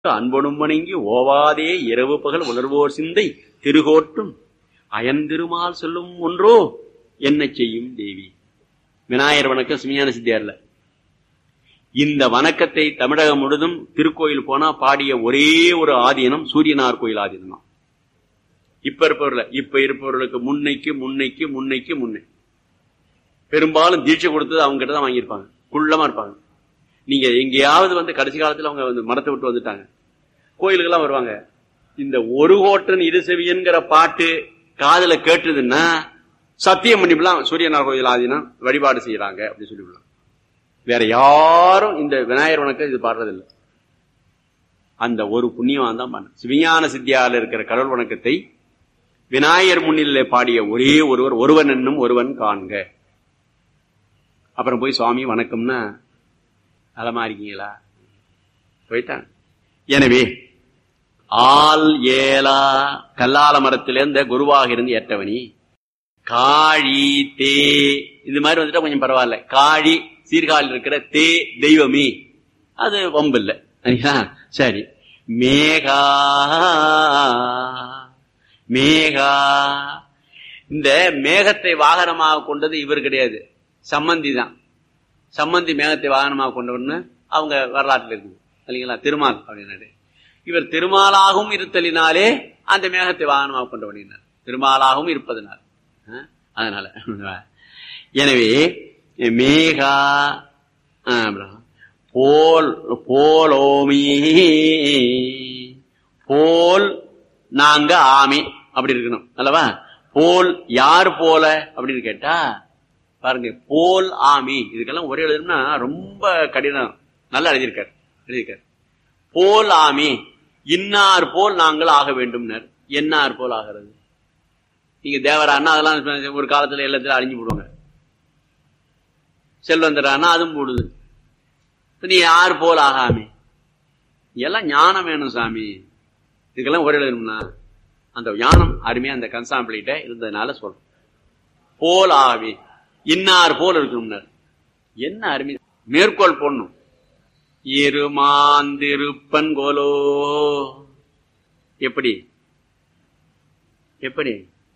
அன்பொடும் வணங்கி ஓவாதே இரவு பகல் உணர்வோர் சிந்தை திருகோட்டும் அயன்திருமால் சொல்லும் ஒன்றோ என்ன செய்யும் தேவி விநாயகர் வணக்கம் சுமியான சித்தியார்ல இந்த வணக்கத்தை தமிழகம் முழுதும் திருக்கோயில் போனா பாடிய ஒரே ஒரு ஆதீனம் சூரியனார் கோயில் ஆதீனம் தான் இப்ப இருப்பவர்ல இப்ப இருப்பவர்களுக்கு முன்னைக்கு முன்னைக்கு முன்னைக்கு முன்னை பெரும்பாலும் தீட்சை கொடுத்தது அவங்க கிட்ட தான் வாங்கியிருப்பாங்க குள்ளமா இருப்பாங்க நீங்க எங்கேயாவது வந்து கடைசி காலத்துல அவங்க வந்து மரத்தை விட்டு வந்துட்டாங்க கோயிலுக்கெல்லாம் வருவாங்க இந்த ஒரு கோட்டன் இருசெவியன்கிற பாட்டு காதுல கேட்டுதுன்னா சத்தியம் பண்ணிவிடலாம் சூரியனார் கோயில் ஆதினம் வழிபாடு செய்யறாங்க அப்படின்னு சொல்லிவிடலாம் வேற யாரும் இந்த விநாயகர் வணக்கம் இது பாடுறதில்லை அந்த ஒரு புண்ணியவான் தான் பண்ண சிவஞான சித்தியால இருக்கிற கடவுள் வணக்கத்தை விநாயகர் முன்னிலே பாடிய ஒரே ஒருவர் ஒருவன் என்னும் ஒருவன் காண்க அப்புறம் போய் சுவாமி வணக்கம்னா நலமா இருக்கீங்களா போயிட்டான் எனவே ஆள் ஏலா கல்லால மரத்திலிருந்த குருவாக இருந்து ஏற்றவனி காழி தே இந்த மாதிரி வந்துட்டா கொஞ்சம் பரவாயில்ல காழி சீர்காழில் இருக்கிற தே தெய்வமே அது வம்பு இல்லை சரி மேகா மேகா இந்த மேகத்தை வாகனமாக கொண்டது இவர் கிடையாது சம்மந்தி தான் சம்மந்தி மேகத்தை வாகனமாக கொண்டவர்னு அவங்க வரலாற்றில் இருக்குது இல்லைங்களா திருமால் அப்படின்னாரு இவர் திருமாலாகவும் இருத்தலினாலே அந்த மேகத்தை வாகனமாக கொண்டவனார் திருமாலாகவும் இருப்பதனால் அதனால எனவே மேகா போல் போலோமி போல் நாங்க ஆமி அப்படி இருக்கணும் அல்லவா போல் யார் போல அப்படின்னு கேட்டா பாருங்க போல் ஆமி இதுக்கெல்லாம் ஒரே எழுதணும்னா ரொம்ப கடினம் நல்லா எழுதியிருக்காரு எழுதியிருக்காரு போல் ஆமி இன்னார் போல் நாங்கள் ஆக வேண்டும்னர் என்னார் போல் ஆகிறது நீங்க தேவரானா அதெல்லாம் ஒரு காலத்துல எல்லாத்திலும் அழிஞ்சு போடுவாங்க செல்வந்தரானா அதுவும் போடுது நீ யார் போல் ஆகாமி எல்லாம் ஞானம் வேணும் சாமி இதுக்கெல்லாம் ஒரே எழுதணும்னா அந்த ஞானம் அருமையா அந்த கன்சாம்பிளிட்ட இருந்ததுனால சொல்றோம் போல் ஆவி இன்னார் போல் இருக்கணும்னார் என்ன அருமை மேற்கோள் போடணும் இருமாந்திருப்பன் கோலோ எப்படி எப்படி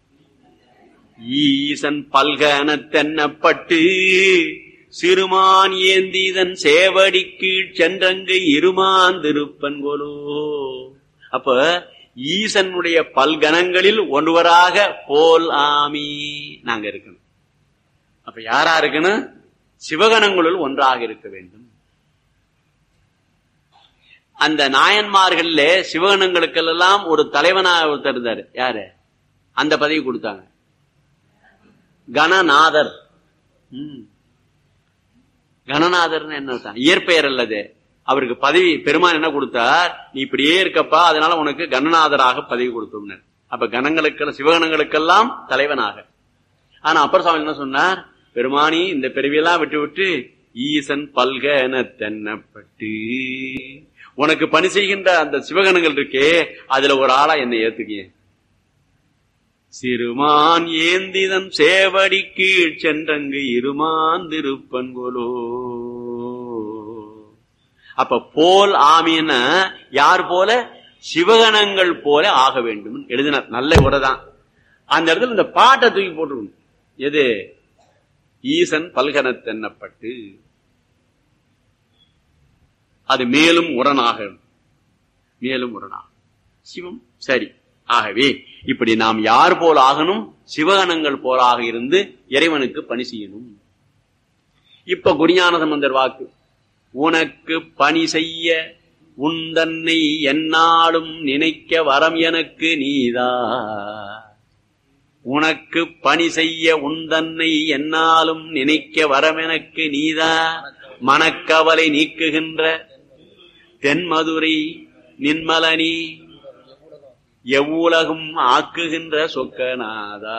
ஈசன் பல்கன தென்னப்பட்டு சிறுமான் ஏந்திதன் சேவடி கீழ் சென்றங்கு இருமாந்திருப்பன் கோலோ அப்ப ஈசனுடைய பல்கணங்களில் ஒருவராக போல் ஆமி நாங்க இருக்கணும் அப்ப யாரா இருக்கணும் சிவகணங்களுள் ஒன்றாக இருக்க வேண்டும் அந்த நாயன்மார்கள்ல சிவகணங்களுக்கெல்லாம் ஒரு தலைவனாக ஒருத்தர் இருந்தாரு யாரு அந்த பதவி கொடுத்தாங்க கணநாதர் கணநாதர்னு என்ன இயற்பெயர் அல்லது அவருக்கு பதவி பெருமான் என்ன கொடுத்தார் நீ இப்படியே இருக்கப்பா அதனால உனக்கு கணநாதராக பதவி கொடுத்தோம்னர் அப்ப கணங்களுக்கு சிவகணங்களுக்கெல்லாம் தலைவனாக ஆனா அப்பர் சுவாமி என்ன சொன்னார் பெருமானி இந்த பிறவியெல்லாம் விட்டு விட்டு ஈசன் பல்கன தென்னப்பட்டு உனக்கு பணி செய்கின்ற அந்த சிவகணங்கள் இருக்கே அதுல ஒரு ஆளா என்னை ஏத்துக்கிய சிறுமான் ஏந்திதன் சேவடி கீழ் சென்றங்கு இருமான் திருப்பன் கோலோ அப்ப போல் ஆமின்னா யார் போல சிவகணங்கள் போல ஆக வேண்டும் எழுதினார் நல்ல உரைதான் அந்த இடத்துல இந்த பாட்டை தூக்கி போட்டுருக்கணும் எது ஈசன் பல்கனத்தென்னப்பட்டு அது மேலும் உரனாக மேலும் உரனாக சிவம் சரி ஆகவே இப்படி நாம் யார் போல் ஆகணும் சிவகணங்கள் போலாக இருந்து இறைவனுக்கு பணி செய்யணும் இப்ப குருஞான சம்பந்தர் வாக்கு உனக்கு பணி செய்ய உன் தன்னை என்னாலும் நினைக்க வரம் எனக்கு நீதா உனக்கு பணி செய்ய உன் தன்னை என்னாலும் நினைக்க வரம் எனக்கு நீதா மனக்கவலை நீக்குகின்ற தென்மதுரை நின்மலனி எவ்வுலகும் ஆக்குகின்ற சொக்கநாதா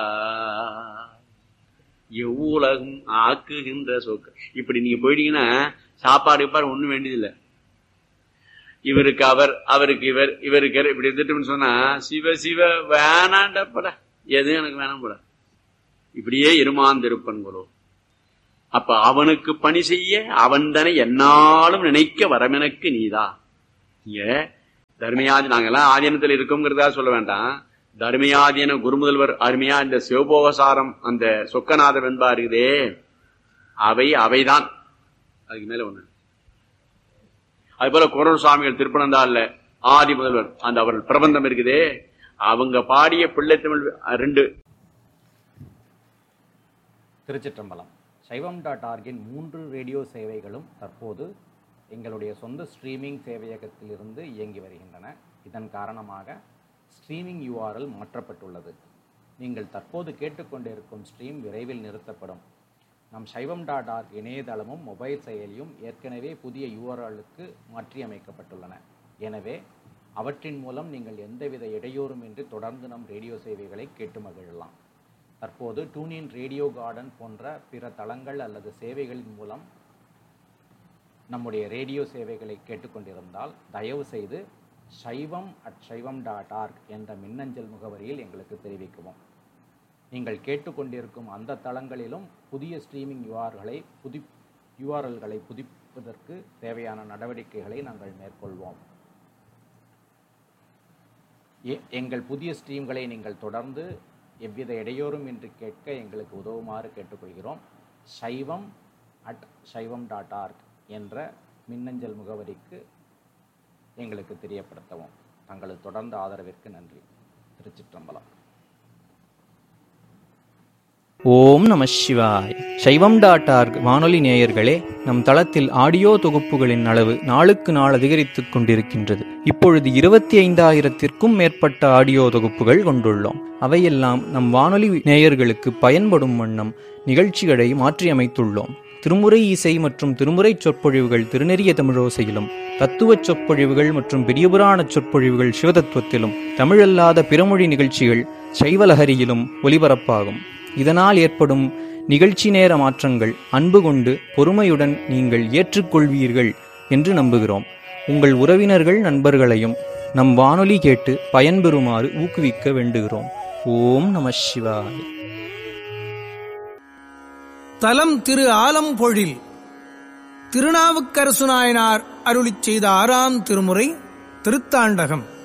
எவ்வுலகும் ஆக்குகின்ற சொக்க இப்படி நீங்க போயிட்டீங்கன்னா சாப்பாடு பாடு ஒண்ணும் வேண்டியதில்லை இவருக்கு அவர் அவருக்கு இவர் இவருக்கு இப்படி இருந்துட்டு சொன்னா சிவ சிவ வேணாண்டப்பட எதுவும் எனக்கு வேணாம் போட இப்படியே இருமாந்திருப்பன் குரு அப்ப அவனுக்கு பணி செய்ய அவன் தானே என்னாலும் நினைக்க வரமெனக்கு நீதா இங்க தர்மயாதி நாங்கெல்லாம் ஆதீனத்தில் இருக்கோங்கிறதா சொல்ல வேண்டாம் தர்மயாதீன குருமுதல்வர் அருமையா இந்த சிவபோகசாரம் அந்த சொக்கநாத வெண்பா இருக்குதே அவை அவைதான் அதுக்கு மேல ஒண்ணு அது போல குரல் சுவாமிகள் திருப்பனந்தாள்ல ஆதி முதல்வர் அந்த அவர்கள் பிரபந்தம் இருக்குதே அவங்க பாடிய பிள்ளை தமிழ் ரெண்டு திருச்சிற்றம்பலம் சைவம் டாட் ஆர்கின் மூன்று ரேடியோ சேவைகளும் தற்போது எங்களுடைய சொந்த ஸ்ட்ரீமிங் சேவையகத்திலிருந்து இயங்கி வருகின்றன இதன் காரணமாக ஸ்ட்ரீமிங் யூஆர்எல் மாற்றப்பட்டுள்ளது நீங்கள் தற்போது கேட்டுக்கொண்டிருக்கும் ஸ்ட்ரீம் விரைவில் நிறுத்தப்படும் நம் சைவம் டாட் ஆர்க் இணையதளமும் மொபைல் செயலியும் ஏற்கனவே புதிய யூஆர்எலுக்கு மாற்றியமைக்கப்பட்டுள்ளன எனவே அவற்றின் மூலம் நீங்கள் எந்தவித இடையூறுமின்றி தொடர்ந்து நம் ரேடியோ சேவைகளை கேட்டு மகிழலாம் தற்போது டூனின் ரேடியோ கார்டன் போன்ற பிற தளங்கள் அல்லது சேவைகளின் மூலம் நம்முடைய ரேடியோ சேவைகளை கேட்டுக்கொண்டிருந்தால் தயவு செய்து சைவம் அட் சைவம் டாட் ஆர்க் என்ற மின்னஞ்சல் முகவரியில் எங்களுக்கு தெரிவிக்கவும் நீங்கள் கேட்டுக்கொண்டிருக்கும் அந்த தளங்களிலும் புதிய ஸ்ட்ரீமிங் யூஆர்களை புதி யூஆர்எல்களை புதுப்பிப்பதற்கு தேவையான நடவடிக்கைகளை நாங்கள் மேற்கொள்வோம் எ- எங்கள் புதிய ஸ்ட்ரீம்களை நீங்கள் தொடர்ந்து எவ்வித இடையூறும் இன்றி கேட்க எங்களுக்கு உதவுமாறு கேட்டுக்கொள்கிறோம் சைவம் அட் சைவம் டாட் ஆர்க் என்ற மின்னஞ்சல் முகவரிக்கு எங்களுக்கு தெரியப்படுத்தவும் தங்களது தொடர்ந்த ஆதரவிற்கு நன்றி திருச்சிற்றம்பலம் ஓம் நம சிவாய் சைவம் டாட் ஆர்க் வானொலி நேயர்களே நம் தளத்தில் ஆடியோ தொகுப்புகளின் அளவு நாளுக்கு நாள் அதிகரித்துக் கொண்டிருக்கின்றது இப்பொழுது இருபத்தி ஐந்தாயிரத்திற்கும் மேற்பட்ட ஆடியோ தொகுப்புகள் கொண்டுள்ளோம் அவையெல்லாம் நம் வானொலி நேயர்களுக்கு பயன்படும் வண்ணம் நிகழ்ச்சிகளை மாற்றியமைத்துள்ளோம் திருமுறை இசை மற்றும் திருமுறை சொற்பொழிவுகள் திருநெறிய தமிழோசையிலும் தத்துவச் சொற்பொழிவுகள் மற்றும் பெரியபுராண சொற்பொழிவுகள் சிவதத்துவத்திலும் தமிழல்லாத பிறமொழி நிகழ்ச்சிகள் சைவலஹரியிலும் ஒலிபரப்பாகும் இதனால் ஏற்படும் நிகழ்ச்சி நேர மாற்றங்கள் அன்பு கொண்டு பொறுமையுடன் நீங்கள் ஏற்றுக்கொள்வீர்கள் என்று நம்புகிறோம் உங்கள் உறவினர்கள் நண்பர்களையும் நம் வானொலி கேட்டு பயன்பெறுமாறு ஊக்குவிக்க வேண்டுகிறோம் ஓம் நம சிவாய் தலம் திரு ஆலம்பொழில் திருநாவுக்கரசு நாயனார் அருளிச் செய்த ஆறாம் திருமுறை திருத்தாண்டகம்